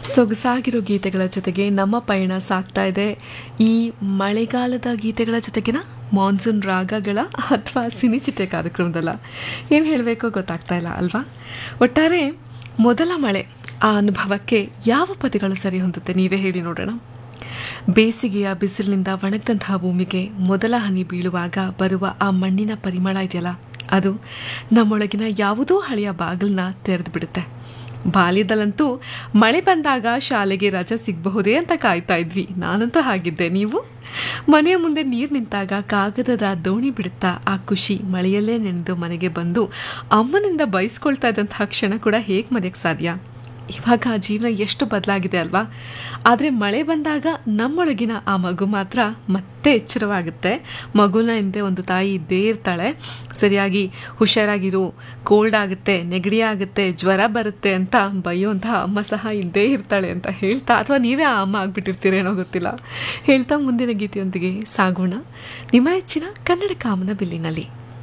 ಸೊಗಸಾಗಿರೋ ಗೀತೆಗಳ ಜೊತೆಗೆ ನಮ್ಮ ಪಯಣ ಸಾಗ್ತಾ ಇದೆ ಈ ಮಳೆಗಾಲದ ಗೀತೆಗಳ ಜೊತೆಗಿನ ಮಾನ್ಸೂನ್ ರಾಗಗಳ ಅಥವಾ ಸಿನಿಚಿಟ್ಟೆ ಕಾರ್ಯಕ್ರಮದಲ್ಲ ಏನು ಹೇಳಬೇಕೋ ಗೊತ್ತಾಗ್ತಾ ಇಲ್ಲ ಅಲ್ವಾ ಒಟ್ಟಾರೆ ಮೊದಲ ಮಳೆ ಆ ಅನುಭವಕ್ಕೆ ಯಾವ ಪದಗಳು ಸರಿ ಹೊಂದುತ್ತೆ ನೀವೇ ಹೇಳಿ ನೋಡೋಣ ಬೇಸಿಗೆಯ ಬಿಸಿಲಿನಿಂದ ಒಣಗಿದಂತಹ ಭೂಮಿಗೆ ಮೊದಲ ಹನಿ ಬೀಳುವಾಗ ಬರುವ ಆ ಮಣ್ಣಿನ ಪರಿಮಳ ಇದೆಯಲ್ಲ ಅದು ನಮ್ಮೊಳಗಿನ ಯಾವುದೋ ಹಳೆಯ ಬಾಗಿಲನ್ನ ತೆರೆದು ಬಿಡುತ್ತೆ ಬಾಲ್ಯದಲ್ಲಂತೂ ಮಳೆ ಬಂದಾಗ ಶಾಲೆಗೆ ರಜೆ ಸಿಗಬಹುದೇ ಅಂತ ಕಾಯ್ತಾ ಇದ್ವಿ ನಾನಂತೂ ಹಾಗಿದ್ದೆ ನೀವು ಮನೆಯ ಮುಂದೆ ನೀರು ನಿಂತಾಗ ಕಾಗದದ ದೋಣಿ ಬಿಡುತ್ತಾ ಆ ಖುಷಿ ಮಳೆಯಲ್ಲೇ ನೆನೆದು ಮನೆಗೆ ಬಂದು ಅಮ್ಮನಿಂದ ಬಯಸ್ಕೊಳ್ತಾ ಇದ್ದಂತಹ ಕ್ಷಣ ಕೂಡ ಹೇಗೆ ಮರೆಯಕ್ಕೆ ಸಾಧ್ಯ ಇವಾಗ ಜೀವನ ಎಷ್ಟು ಬದಲಾಗಿದೆ ಅಲ್ವಾ ಆದರೆ ಮಳೆ ಬಂದಾಗ ನಮ್ಮೊಳಗಿನ ಆ ಮಗು ಮಾತ್ರ ಮತ್ತೆ ಎಚ್ಚರವಾಗುತ್ತೆ ಮಗುನ ಹಿಂದೆ ಒಂದು ತಾಯಿ ಇದ್ದೇ ಇರ್ತಾಳೆ ಸರಿಯಾಗಿ ಹುಷಾರಾಗಿರು ಕೋಲ್ಡ್ ಆಗುತ್ತೆ ನೆಗಡಿ ಆಗುತ್ತೆ ಜ್ವರ ಬರುತ್ತೆ ಅಂತ ಬೈಯೋಂತಹ ಅಮ್ಮ ಸಹ ಇದ್ದೇ ಇರ್ತಾಳೆ ಅಂತ ಹೇಳ್ತಾ ಅಥವಾ ನೀವೇ ಆ ಅಮ್ಮ ಆಗ್ಬಿಟ್ಟಿರ್ತೀರೇನೋ ಗೊತ್ತಿಲ್ಲ ಹೇಳ್ತಾ ಮುಂದಿನ ಗೀತೆಯೊಂದಿಗೆ ಸಾಗೋಣ ನಿಮ್ಮ ನೆಚ್ಚಿನ ಕನ್ನಡ ಕಾಮನ ಬಿಲ್ಲಿನಲ್ಲಿ